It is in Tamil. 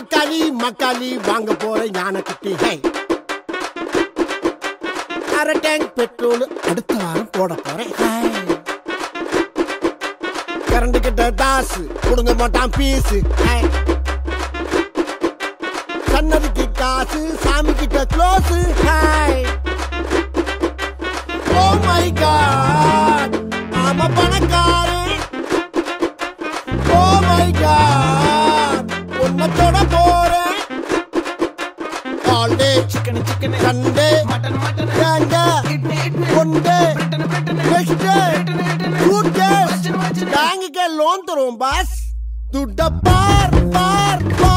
மக்காளி மக்காளி வாங்க போற யானை குட்டி ஹே அரை டேங்க் பெட்ரோல் அடுத்த வாரம் போட போறேன் ஹே. கரண்ட் கிட்ட தாசு கொடுங்க மாட்டான் பீஸு ஹே. சன்னதிக்கு காசு சாமி கிட்ட close hi oh my God ஆமா பணக்காரன் ஓ மை காட் உன்னை தொட போறேன் all day chicken chicken Sunday mutton mutton சாண்டா idli idli one day Britain Britain வெஸ்டே சூட்கேஸ் வச்சிரு, வச்சிரு. பேங்குக்கு லோன் தருவோம் பாஸ் துட்ட பார் பார் பார்